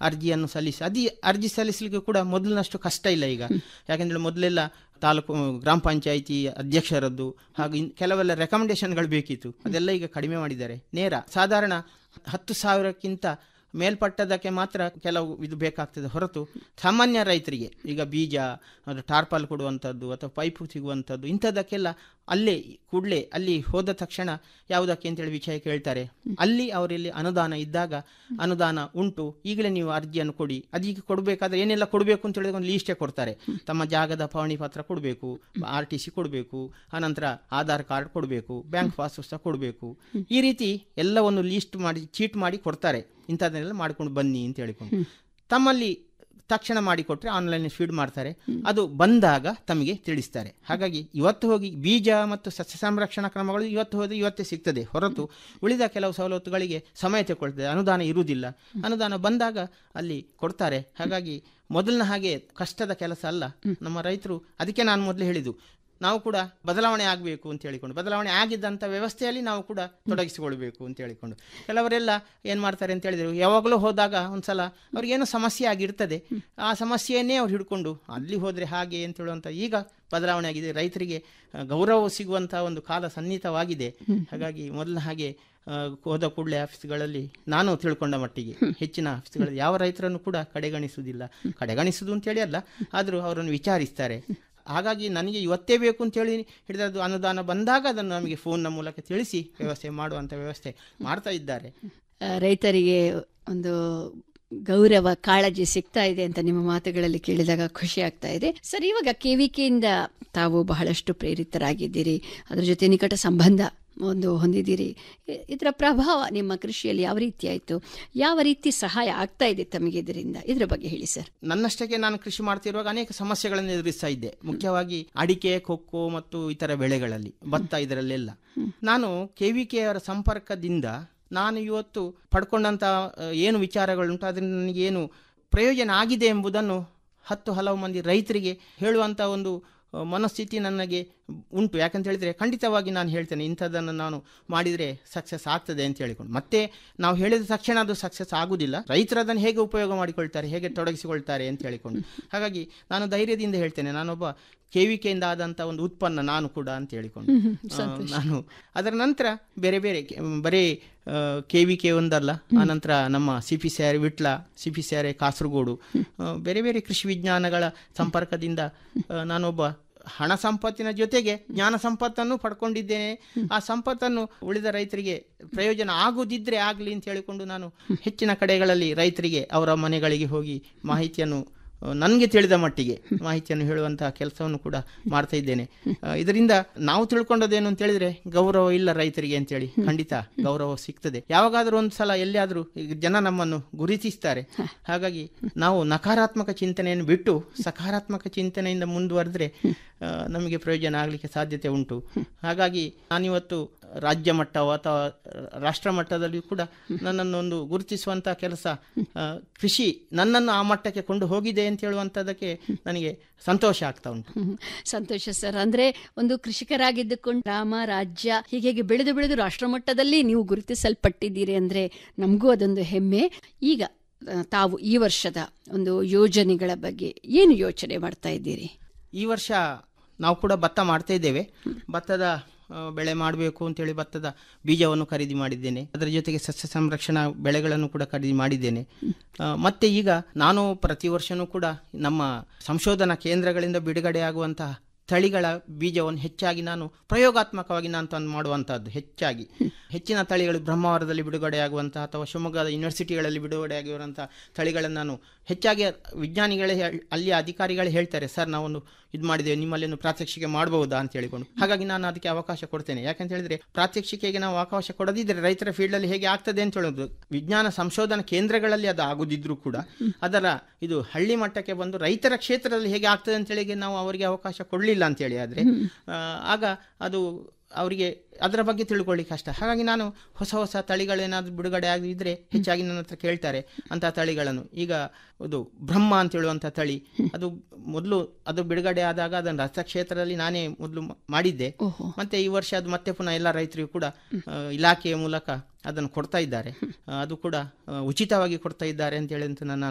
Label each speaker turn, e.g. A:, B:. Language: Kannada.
A: ಅರ್ಜಿಯನ್ನು ಸಲ್ಲಿಸಿ ಅದಿ ಅರ್ಜಿ ಸಲ್ಲಿಸಲಿಕ್ಕೆ ಕೂಡ ಮೊದಲಿನಷ್ಟು ಕಷ್ಟ ಇಲ್ಲ ಈಗ ಯಾಕೆಂದ್ರೆ ಮೊದಲೆಲ್ಲ ತಾಲೂಕು ಗ್ರಾಮ ಪಂಚಾಯಿತಿ ಅಧ್ಯಕ್ಷರದ್ದು ಹಾಗೂ ಇನ್- ಕೆಲವೆಲ್ಲ ರೆಕಮೆಂಡೇಶನ್ಗಳು ಬೇಕಿತ್ತು ಅದೆಲ್ಲ ಈಗ ಕಡಿಮೆ ಮಾಡಿದ್ದಾರೆ ನೇರ ಸಾಧಾರಣ ಹತ್ತು ಸಾವಿರಕ್ಕಿಂತ ಮೇಲ್ಪಟ್ಟದಕ್ಕೆ ಮಾತ್ರ ಕೆಲವು ಇದು ಬೇಕಾಗ್ತದೆ ಹೊರತು ಸಾಮಾನ್ಯ ರೈತರಿಗೆ ಈಗ ಬೀಜ ಅದು ಟಾರ್ಪಲ್ ಕೊಡುವಂಥದ್ದು ಅಥವಾ ಪೈಪು ಸಿಗುವಂಥದ್ದು ಇಂಥದ್ದಕ್ಕೆಲ್ಲ ಅಲ್ಲೇ ಕೂಡಲೇ ಅಲ್ಲಿ ಹೋದ ತಕ್ಷಣ ಯಾವುದಕ್ಕೆ ಅಂತೇಳಿ ವಿಷಯ ಕೇಳ್ತಾರೆ ಅಲ್ಲಿ ಅವರಲ್ಲಿ ಅನುದಾನ ಇದ್ದಾಗ ಅನುದಾನ ಉಂಟು ಈಗಲೇ ನೀವು ಅರ್ಜಿಯನ್ನು ಕೊಡಿ ಅದೀಗ ಕೊಡಬೇಕಾದ್ರೆ ಏನೆಲ್ಲ ಕೊಡಬೇಕು ಅಂತ ಹೇಳಿದ್ರೆ ಒಂದು ಲೀಸ್ಟೇ ಕೊಡ್ತಾರೆ ತಮ್ಮ ಜಾಗದ ಪಹಣಿ ಪತ್ರ ಕೊಡಬೇಕು ಆರ್ ಟಿ ಸಿ ಕೊಡಬೇಕು ಆನಂತರ ಆಧಾರ್ ಕಾರ್ಡ್ ಕೊಡಬೇಕು ಬ್ಯಾಂಕ್ ಪಾಸ್ ಪುಸ್ತಕ ಕೊಡಬೇಕು ಈ ರೀತಿ ಎಲ್ಲ ಒಂದು ಲೀಸ್ಟ್ ಮಾಡಿ ಚೀಟ್ ಮಾಡಿ ಕೊಡ್ತಾರೆ ಇಂಥದ್ದನ್ನೆಲ್ಲ ಮಾಡ್ಕೊಂಡು ಬನ್ನಿ ಅಂತ ಹೇಳಿಕೊಂಡು ತಮ್ಮಲ್ಲಿ ತಕ್ಷಣ ಮಾಡಿಕೊಟ್ರೆ ಆನ್ಲೈನ್ ಫೀಡ್ ಮಾಡ್ತಾರೆ ಅದು ಬಂದಾಗ ತಮಗೆ ತಿಳಿಸ್ತಾರೆ ಹಾಗಾಗಿ ಇವತ್ತು ಹೋಗಿ ಬೀಜ ಮತ್ತು ಸಸ್ಯ ಸಂರಕ್ಷಣಾ ಕ್ರಮಗಳು ಇವತ್ತು ಹೋದ್ರೆ ಇವತ್ತೇ ಸಿಗ್ತದೆ ಹೊರತು ಉಳಿದ ಕೆಲವು ಸವಲತ್ತುಗಳಿಗೆ ಸಮಯ ತಗೊಳ್ತದೆ ಅನುದಾನ ಇರುವುದಿಲ್ಲ ಅನುದಾನ ಬಂದಾಗ ಅಲ್ಲಿ ಕೊಡ್ತಾರೆ ಹಾಗಾಗಿ ಮೊದಲಿನ ಹಾಗೆ ಕಷ್ಟದ ಕೆಲಸ ಅಲ್ಲ ನಮ್ಮ ರೈತರು ಅದಕ್ಕೆ ನಾನು ಮೊದಲು ಹೇಳಿದ್ದು ನಾವು ಕೂಡ ಬದಲಾವಣೆ ಆಗಬೇಕು ಅಂತ ಹೇಳಿಕೊಂಡು ಬದಲಾವಣೆ ಆಗಿದ್ದಂಥ ವ್ಯವಸ್ಥೆಯಲ್ಲಿ ನಾವು ಕೂಡ ತೊಡಗಿಸಿಕೊಳ್ಬೇಕು ಅಂತ ಹೇಳಿಕೊಂಡು ಕೆಲವರೆಲ್ಲ ಏನು ಮಾಡ್ತಾರೆ ಅಂತ ಹೇಳಿದ್ರು ಯಾವಾಗಲೂ ಹೋದಾಗ ಒಂದ್ಸಲ ಅವ್ರಿಗೇನೋ ಸಮಸ್ಯೆ ಆಗಿರ್ತದೆ ಆ ಸಮಸ್ಯೆಯನ್ನೇ ಅವ್ರು ಹಿಡ್ಕೊಂಡು ಅಲ್ಲಿ ಹೋದರೆ ಹಾಗೆ ಅಂತ ಹೇಳುವಂಥ ಈಗ ಬದಲಾವಣೆ ಆಗಿದೆ ರೈತರಿಗೆ ಆ, ಗೌರವ ಸಿಗುವಂಥ ಒಂದು ಕಾಲ ಸನ್ನಿಹಿತವಾಗಿದೆ ಹಾಗಾಗಿ ಮೊದಲ ಹಾಗೆ ಆ, ಹೋದ ಕೂಡಲೇ ಆಫೀಸ್ಗಳಲ್ಲಿ ನಾನು ತಿಳ್ಕೊಂಡ ಮಟ್ಟಿಗೆ ಹೆಚ್ಚಿನ ಆಫೀಸ್ಗಳಲ್ಲಿ ಯಾವ ರೈತರನ್ನು ಕೂಡ ಕಡೆಗಣಿಸುವುದಿಲ್ಲ ಕಡೆಗಣಿಸುವುದು ಅಂತೇಳಿ ಅಲ್ಲ ಆದರೂ ಅವರನ್ನು ವಿಚಾರಿಸ್ತಾರೆ ಹಾಗಾಗಿ ನನಗೆ ಇವತ್ತೇ ಬೇಕು ಅಂತೇಳಿ ಹಿಡಿದದ್ದು ಅನುದಾನ ಬಂದಾಗ ಅದನ್ನು ನಮಗೆ ಫೋನ್ನ ಮೂಲಕ ತಿಳಿಸಿ ವ್ಯವಸ್ಥೆ ಮಾಡುವಂಥ ವ್ಯವಸ್ಥೆ ಮಾಡ್ತಾ ಇದ್ದಾರೆ
B: ಆ, ರೈತರಿಗೆ ಒಂದು ಗೌರವ ಕಾಳಜಿ ಸಿಗ್ತಾ ಇದೆ ಅಂತ ನಿಮ್ಮ ಮಾತುಗಳಲ್ಲಿ ಕೇಳಿದಾಗ ಖುಷಿ ಆಗ್ತಾ ಇದೆ ಸರ್ ಇವಾಗ ಕೆವಿಕೆಯಿಂದ ತಾವು ಬಹಳಷ್ಟು ಪ್ರೇರಿತರಾಗಿದ್ದೀರಿ ಅದರ ಜೊತೆ ನಿಕಟ ಸಂಬಂಧ ಒಂದು ಹೊಂದಿದ್ದೀರಿ ಇ- ಇದರ ಪ್ರಭಾವ ನಿಮ್ಮ ಕೃಷಿಯಲ್ಲಿ ಯಾವ ರೀತಿ ಆಯಿತು ಯಾವ ರೀತಿ ಸಹಾಯ ಆಗ್ತಾ ಇದೆ ತಮಗೆ ಇದರಿಂದ ಇದರ ಬಗ್ಗೆ ಹೇಳಿ ಸರ್
A: ನನ್ನಷ್ಟಕ್ಕೆ ನಾನು ಕೃಷಿ ಮಾಡ್ತಿರುವಾಗ ಅನೇಕ ಸಮಸ್ಯೆಗಳನ್ನು ಎದುರಿಸ್ತಾ ಇದ್ದೆ ಮುಖ್ಯವಾಗಿ ಅಡಿಕೆ ಕೊಕ್ಕೋ ಮತ್ತು ಇತರ ಬೆಳೆಗಳಲ್ಲಿ ಭತ್ತ ಇದರಲ್ಲೆಲ್ಲ ನಾನು ಕೆ ವಿ ಕೆ ಅವರ ಸಂಪರ್ಕದಿಂದ ನಾನು ಇವತ್ತು ಪಡ್ಕೊಂಡಂಥ ಆ, ಏನು ವಿಚಾರಗಳುಂಟು ಅದರಿಂದ ನನಗೇನು ಪ್ರಯೋಜನ ಆಗಿದೆ ಎಂಬುದನ್ನು ಹತ್ತು ಹಲವು ಮಂದಿ ರೈತರಿಗೆ ಹೇಳುವಂಥ ಒಂದು ಆ, ಮನಸ್ಥಿತಿ ನನಗೆ ಉಂಟು ಯಾಕಂತ ಹೇಳಿದರೆ ಖಂಡಿತವಾಗಿ ನಾನು ಹೇಳ್ತೇನೆ ಇಂಥದ್ದನ್ನು ನಾನು ಮಾಡಿದರೆ ಸಕ್ಸಸ್ ಆಗ್ತದೆ ಅಂತ ಹೇಳಿಕೊಂಡು ಮತ್ತೆ ನಾವು ಹೇಳಿದ ತಕ್ಷಣ ಅದು ಸಕ್ಸಸ್ ಆಗುವುದಿಲ್ಲ ರೈತರು ಅದನ್ನು ಹೇಗೆ ಉಪಯೋಗ ಮಾಡಿಕೊಳ್ತಾರೆ ಹೇಗೆ ತೊಡಗಿಸಿಕೊಳ್ತಾರೆ ಅಂತ ಹೇಳಿಕೊಂಡು ಹಾಗಾಗಿ ನಾನು ಧೈರ್ಯದಿಂದ ಹೇಳ್ತೇನೆ ನಾನೊಬ್ಬ ಕೆವಿಕೆಯಿಂದ ಆದಂಥ ಒಂದು ಉತ್ಪನ್ನ ನಾನು ಕೂಡ ಅಂತ ಹೇಳಿಕೊಂಡು ಆ, ನಾನು ಅದರ ನಂತರ ಬೇರೆ ಬೇರೆ ಕೆ- ಬರೀ ಕೆ ವಿ ಕೆ ಒಂದಲ್ಲ ಆನಂತರ ನಮ್ಮ C P C R Vitla C P C R Kasaragod ಆ, ಬೇರೆ ಬೇರೆ ಕೃಷಿ ವಿಜ್ಞಾನಗಳ ಸಂಪರ್ಕದಿಂದ ಆ, ನಾನೊಬ್ಬ ಹಣ ಸಂಪತ್ತಿನ ಜೊತೆಗೆ ಜ್ಞಾನ ಸಂಪತ್ತನ್ನು ಪಡ್ಕೊಂಡಿದ್ದೇನೆ ಆ ಸಂಪತ್ತನ್ನು ಉಳಿದ ರೈತರಿಗೆ ಪ್ರಯೋಜನ ಆಗುದಿದ್ರೆ ಆಗಲಿ ಅಂತ ಹೇಳಿಕೊಂಡು ನಾನು ಹೆಚ್ಚಿನ ಕಡೆಗಳಲ್ಲಿ ರೈತರಿಗೆ ಅವರ ಮನೆಗಳಿಗೆ ಹೋಗಿ ಮಾಹಿತಿಯನ್ನು ನನಗೆ ತಿಳಿದ ಮಟ್ಟಿಗೆ ಮಾಹಿತಿಯನ್ನು ಹೇಳುವಂತಹ ಕೆಲಸವನ್ನು ಕೂಡ ಮಾಡ್ತಾ ಇದ್ದೇನೆ ಆ, ಇದರಿಂದ ನಾವು ತಿಳ್ಕೊಂಡದೇನು ಅಂತ ಹೇಳಿದ್ರೆ ಗೌರವ ಇಲ್ಲ ರೈತರಿಗೆ ಅಂತೇಳಿ ಖಂಡಿತ ಗೌರವ ಸಿಗ್ತದೆ ಯಾವಾಗಾದ್ರೂ ಒಂದು ಸಲ ಎಲ್ಲಿಯಾದ್ರೂ ಈಗ ಜನ ನಮ್ಮನ್ನು ಗುರುತಿಸ್ತಾರೆ ಹಾಗಾಗಿ ನಾವು ನಕಾರಾತ್ಮಕ ಚಿಂತನೆಯನ್ನು ಬಿಟ್ಟು ಸಕಾರಾತ್ಮಕ ಚಿಂತನೆಯಿಂದ ಮುಂದುವರೆದ್ರೆ ಆ, ನಮಗೆ ಪ್ರಯೋಜನ ಆಗಲಿಕ್ಕೆ ಸಾಧ್ಯತೆ ಉಂಟು ಹಾಗಾಗಿ ನಾನಿವತ್ತು ರಾಜ್ಯ ಮಟ್ಟ ಅಥವಾ ರಾಷ್ಟ್ರ ಮಟ್ಟದಲ್ಲಿ ಕೂಡ ನನ್ನನ್ನು ಒಂದು ಗುರುತಿಸುವಂಥ ಕೆಲಸ ಆ, ಕೃಷಿ ನನ್ನನ್ನು ಆ ಮಟ್ಟಕ್ಕೆ ಕೊಂಡು ಹೋಗಿದೆ ಅಂತ ಹೇಳುವಂಥದ್ದಕ್ಕೆ ನನಗೆ ಸಂತೋಷ ಆಗ್ತಾ ಉಂಟು
B: ಹ್ಮ್. ಸಂತೋಷ ಸರ್ ಅಂದ್ರೆ ಒಂದು ಕೃಷಿಕರಾಗಿದ್ದುಕೊಂಡು ಗ್ರಾಮ ರಾಜ್ಯ ಹೀಗೆ ಹೀಗೆ ಬೆಳೆದು ಬೆಳೆದು ರಾಷ್ಟ್ರ ಮಟ್ಟದಲ್ಲಿ ನೀವು ಗುರುತಿಸಲ್ಪಟ್ಟಿದ್ದೀರಿ ಅಂದ್ರೆ ನಮಗೂ ಅದೊಂದು ಹೆಮ್ಮೆ ಈಗ ಆ, ತಾವು ಈ ವರ್ಷದ ಒಂದು ಯೋಜನೆಗಳ ಬಗ್ಗೆ ಏನು ಯೋಚನೆ ಮಾಡ್ತಾ ಇದ್ದೀರಿ
A: ಈ ವರ್ಷ ನಾವು ಕೂಡ ಭತ್ತ ಮಾಡ್ತಾ ಇದ್ದೇವೆ ಭತ್ತದ ಆ, ಬೆಳೆ ಮಾಡಬೇಕು ಅಂತೇಳಿ ಭತ್ತದ ಬೀಜವನ್ನು ಖರೀದಿ ಮಾಡಿದ್ದೇನೆ ಅದರ ಜೊತೆಗೆ ಸಸ್ಯ ಸಂರಕ್ಷಣಾ ಬೆಳೆಗಳನ್ನು ಕೂಡ ಖರೀದಿ ಮಾಡಿದ್ದೇನೆ ಆ, ಮತ್ತೆ ಈಗ ನಾನು ಪ್ರತಿ ವರ್ಷನೂ ಕೂಡ ನಮ್ಮ ಸಂಶೋಧನಾ ಕೇಂದ್ರಗಳಿಂದ ಬಿಡುಗಡೆಯಾಗುವಂತಹ ತಳಿಗಳ ಬೀಜವನ್ನು ಹೆಚ್ಚಾಗಿ ನಾನು ಪ್ರಯೋಗಾತ್ಮಕವಾಗಿ ನಾನು ತಂದು ಮಾಡುವಂತಹದ್ದು ಹೆಚ್ಚಾಗಿ ಹೆಚ್ಚಿನ ತಳಿಗಳು ಬ್ರಹ್ಮಾವರದಲ್ಲಿ ಬಿಡುಗಡೆಯಾಗುವಂತಹ ಅಥವಾ ಶಿವಮೊಗ್ಗದ ಯೂನಿವರ್ಸಿಟಿಗಳಲ್ಲಿ ಬಿಡುಗಡೆಯಾಗಿರುವಂತಹ ತಳಿಗಳನ್ನು ನಾನು ಹೆಚ್ಚಾಗಿ ವಿಜ್ಞಾನಿಗಳೇ ಹೇಳ್- ಅಲ್ಲಿಯ ಅಧಿಕಾರಿಗಳೇ ಹೇಳ್ತಾರೆ ಸರ್ ನಾವೊಂದು ಇದು ಮಾಡಿದ್ದೇವೆ ನಿಮ್ಮಲ್ಲಿ ಒಂದು ಪ್ರಾತ್ಯಕ್ಷಿಕೆ ಮಾಡಬಹುದಾ ಅಂತ ಹೇಳಿಕೊಂಡು ಹಾಗಾಗಿ ನಾನು ಅದಕ್ಕೆ ಅವಕಾಶ ಕೊಡ್ತೇನೆ ಯಾಕಂತ ಹೇಳಿದ್ರೆ ಪ್ರಾತ್ಯಕ್ಷಿಕೆಗೆ ನಾವು ಅವಕಾಶ ಕೊಡದಿದ್ದರೆ ರೈತರ ಫೀಲ್ಡಲ್ಲಿ ಹೇಗೆ ಆಗ್ತದೆ ಅಂತ ಹೇಳೋದು ವಿಜ್ಞಾನ ಸಂಶೋಧನಾ ಕೇಂದ್ರಗಳಲ್ಲಿ ಅದು ಆಗುದಿದ್ರೂ ಕೂಡ ಅದರ ಇದು ಹಳ್ಳಿ ಮಟ್ಟಕ್ಕೆ ಬಂದು ರೈತರ ಕ್ಷೇತ್ರದಲ್ಲಿ ಹೇಗೆ ಆಗ್ತದೆ ಅಂತೇಳಿ ನಾವು ಅವರಿಗೆ ಅವಕಾಶ ಕೊಡಲಿಲ್ಲ ಅಂತೇಳಿ ಆದರೆ ಆಗ ಅದು ಅವರಿಗೆ ಅದರ ಬಗ್ಗೆ ತಿಳ್ಕೊಳ್ಳಿಕ್ಕೆ ಕಷ್ಟ ಹಾಗಾಗಿ ನಾನು ಹೊಸ ಹೊಸ ತಳಿಗಳೇನಾದರೂ ಬಿಡುಗಡೆ ಆಗಿದ್ರೆ ಹೆಚ್ಚಾಗಿ ನನ್ನ ಹತ್ರ ಕೇಳ್ತಾರೆ ಅಂತಹ ತಳಿಗಳನ್ನು ಈಗ ಇದು ಬ್ರಹ್ಮ ಅಂತ ಹೇಳುವಂಥ ತಳಿ ಅದು ಮೊದಲು ಅದು ಬಿಡುಗಡೆ ಆದಾಗ ಅದನ್ನು ರಸಕ್ಷೇತ್ರದಲ್ಲಿ ನಾನೇ ಮೊದಲು ಮ- ಮಾಡಿದ್ದೆ
B: ಓಹೋ
A: ಮತ್ತೆ ಈ ವರ್ಷ ಅದು ಮತ್ತೆ ಪುನಃ ಎಲ್ಲ ರೈತರಿಗೂ ಕೂಡ ಆ, ಇಲಾಖೆಯ ಮೂಲಕ ಅದನ್ನು ಕೊಡ್ತಾ ಇದ್ದಾರೆ ಆ, ಅದು ಕೂಡ ಆ, ಉಚಿತವಾಗಿ ಕೊಡ್ತಾ ಇದ್ದಾರೆ ಅಂತ ಹೇಳಿ ಅಂತ ನಾನು